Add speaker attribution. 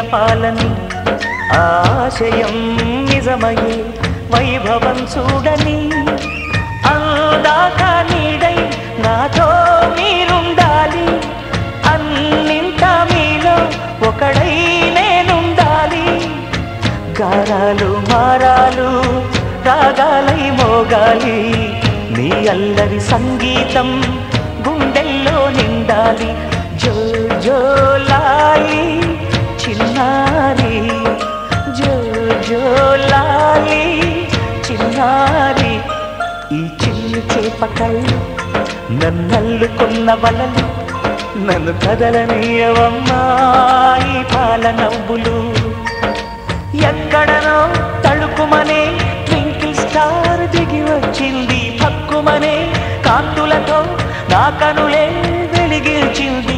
Speaker 1: నిలపాలని ఆశయం నిజమయ్యే వైభవం చూడని అందాక నీడై నాతో మీరుండాలి అన్నింట మీలో ఒకడై నేనుండాలి గారాలు మారాలు రాగాలై మోగాలి నీ అల్లరి సంగీతం గుండెల్లో నిండాలి జో జో లాలి చిన్నారి జో జో లాలి చిన్నారి ఈ చిన్ని చేప కళ్ళు నన్నల్లుకున్న వలలు నన్ను కదలనీయవమ్మా ఈ పాల నవ్వులు ఎక్కడనో తళుకుమనే ట్వింకిల్ స్టార్ దిగి వచ్చింది పక్కుమనే కాంతులతో నా కనులే వెలిగించింది